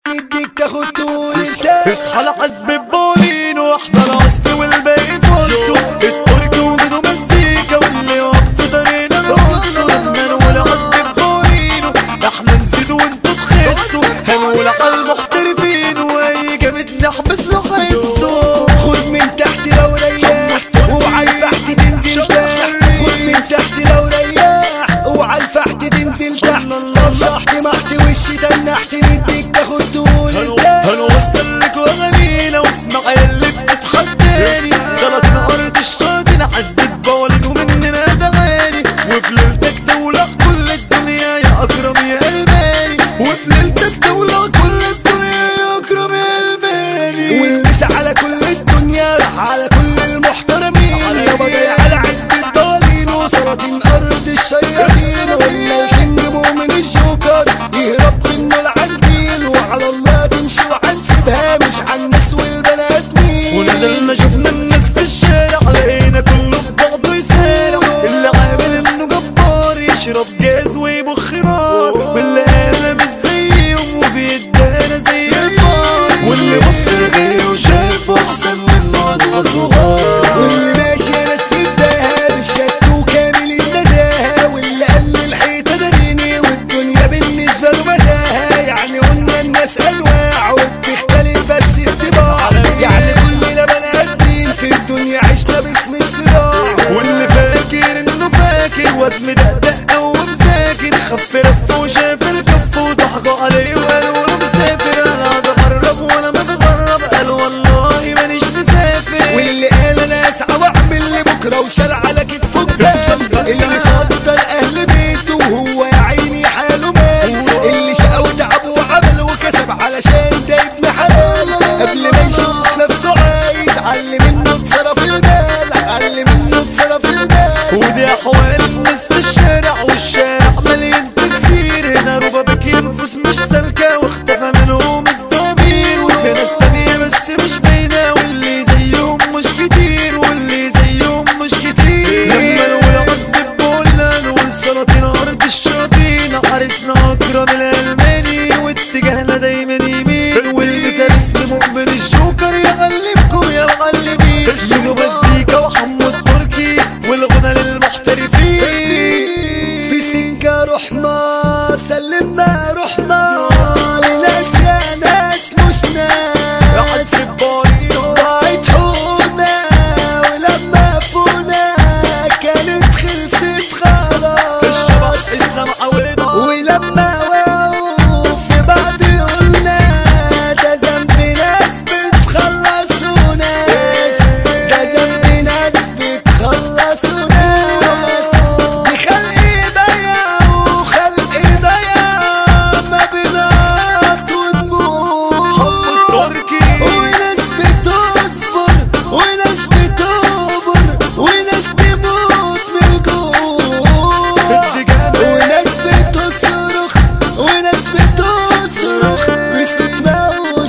نديك تاخد طول اصحى لحزب البولين واحضر وسط والباقي فرصه الترك ومنه مزيكا واللي يقف في طريقنا نرقصه لما نقول حزب البولين احنا نزيد وانتوا تخسوا هنقول على المحترفين واي جامد نحبس له حسه خد من تحت لو رياح اوعى الفحت تنزل تحت خد من تحت لو رياح اوعى الفحت تنزل تحت طلعت محت وشي تنحت نديك تاخد طول هنوصل لك اغانينا واسمع اللي بتتحداني سلطين ارض الشاطئ حزب البولين ومننا دغاني وفي ليلتك دولة كل الدنيا يا اكرم يا الباني وفي ليلتك دولة كل الدنيا يا اكرم يا الباني والمس على كل الدنيا راح على كل المحترمين يابا جاي على عزب الضالين وسلاطين ارض الشياطين ولا الجن مؤمن الجوكر يهرب منه العنديل وعلى الله تمشي وحنسيبها مش على الناس والبنات مين ونزلنا شفنا الناس في الشارع لقينا كله في بعضه يسارع اللي عامل انه جبار يشرب جاز ويبخ نار واللي انا مش زيهم وبيدانا زي الفار واللي بص لغيره شايفه احسن منه اضغى صغار واللي ماشي انا سيبها بالشك وكامل النزاهة واللي قال الحيطة داريني والدنيا بالنسبة له متاهة يعني قلنا الناس انواع وبتختلف بس اختبار يعني كلنا بني ادمين في الدنيا عشنا باسم الصراع واللي فاكر انه فاكر واد مدقدق ومذاكر خف لف وشاف الكف وضحكوا عليه وقالوا انا مسافر انا بقرب وانا متغرب قال والله مانيش مسافر واللي قال انا اسعى واعمل لبكره وشال على كتفه الدم اللي صدر اهل بيته وهو يا عيني حاله مات اللي شقى وتعب وعمل وكسب علشان ده ابن حلال قبل ما يشوف نفسه عايز علم منه اتصرف المال علم منه اتصرف المال ودي احوال الناس في الشارع والشارع مليان تكسير هنا ربابك ينفس مش سالكة واختفى منهم الضمير وفي ناس تانية بس مش باينة واللي زيهم مش كتير واللي زيهم مش كتير لما نقول عذب بقولنا نقول سلاطين ارض الشياطين حارسنا اكرم الالماني واتجاهنا دايما يمين والمثال اسم مؤمن الجوكر يغلبكم يا معلمين ميدو مزيكا وحمو التركي والغنى للمحترفين في سكة رحنا سلمنا رحنا لناس يا ناس مش ناس حسب بايو ضاعت حونا ولما فونا كانت خلصت خلاص الشباب اسلام عويضة ولما وقفوا في بعض قلنا ده ذنب ناس بتخلصوا ناس ده ذنب ناس بتخلصوا ناس دي خلق ايديا وخلق ايديا ما بنات ودموع التركي وناس بتصبر وناس بتكبر وناس بيموت من الجوع التجابة. وناس بتصرخ وناس بتصرخ بصوتنا مش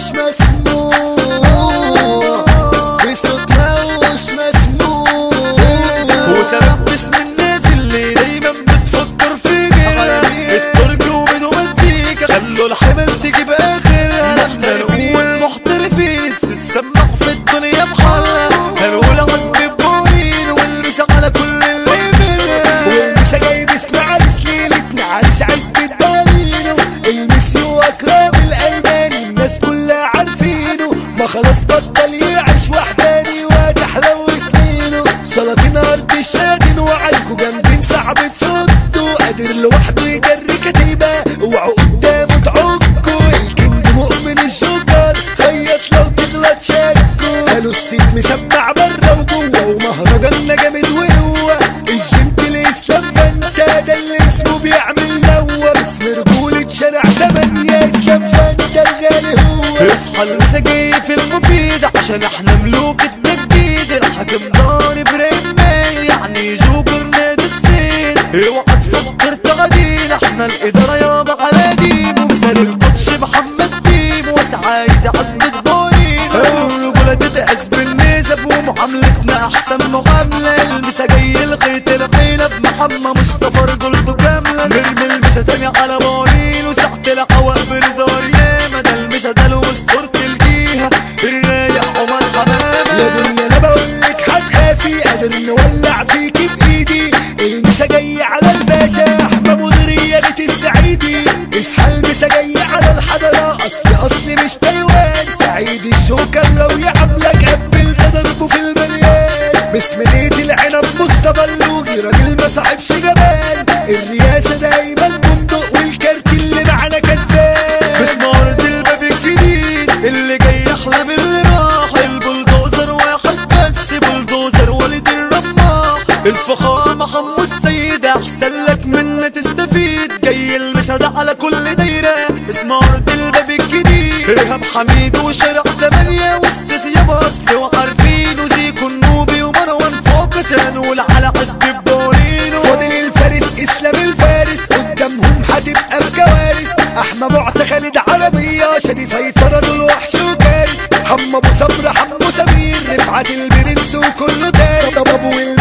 مسموع بصوتنا مش مسموع وسبب باسم الناس اللي دايما بتفكر في غيرها الترك وميدو مزيكا خلوا الحمل تجيب اخرها احنا نقول محترفين تسمع في الدنيا بحالها هنقول غصب بورين والمسا على كل اللي منها والمسا جايب اسم عريس ليلتنا عريس عايز تدالينه المسيو اكرم الالماني الناس كلها عارفينه ما خلاص بطل يعيش وحداني وتحلو سنينه سلاطين ارض الشادن وعلكوا جامدين صعب تصدوا قادر لوحده يجري كتيبه اوعوا قدامه تعكوا الكينج مؤمن الجوكر خيط لو تغلط شكوا قالوا السيف مسمع بره وجوه ومهرجاننا جامد وهو الجنتل اسلام فانتا ده اللي اسمه بيعمل نوى باسم رجولة شارع تمانية اسلام فانتا الغالي هو اصحى المساجي في المفيد عشان احنا ملوك التجديد الحاكم دار ابراهيم مالي يعني جوكر نادي السين اوعى تفكر تغدين احنا الاداره يابا على دين ومثال القدس محمد ديم وسعايد عزمة بورين الرجولة تتقاس بالنسب ومعاملتنا احسن معاملة المساجي الخيط العيلة بمحمد مصطفى رجولته كاملة نرمي المسا تاني على بورين وساعة العواقب رزار ياما ده المسا الاصل مش تايوان سعيد الشوكة لو يعاملك قبل ده ضربه في المليان باسم ليدي العنب مصطفى اللوجي راجل ما صاحبش جبان الرئاسة دايما بندق والكارت اللي معانا كسبان مسمار الباب الجديد اللي جاي احلى من اللي راح البلدوزر واحد بس بلدوزر ولد الرماح الفخامة حمو السيد احسن لك منا تستفيد جاي المشهد على كل دايرة مسمار الباب الجديد ارهاب حميد وشارع ثمانية وسط ثياب اصل وعارفين وزيكو النوبي ومروان فوق سنقول على حزب البورينو فاضل الفارس اسلام الفارس قدامهم هتبقى بكوارث احمى معتى خالد عربية شادي سيطرة دول وحش وكارث حمى ابو صبر حمو سمير رفعت البرنس وكله تاني طب ابو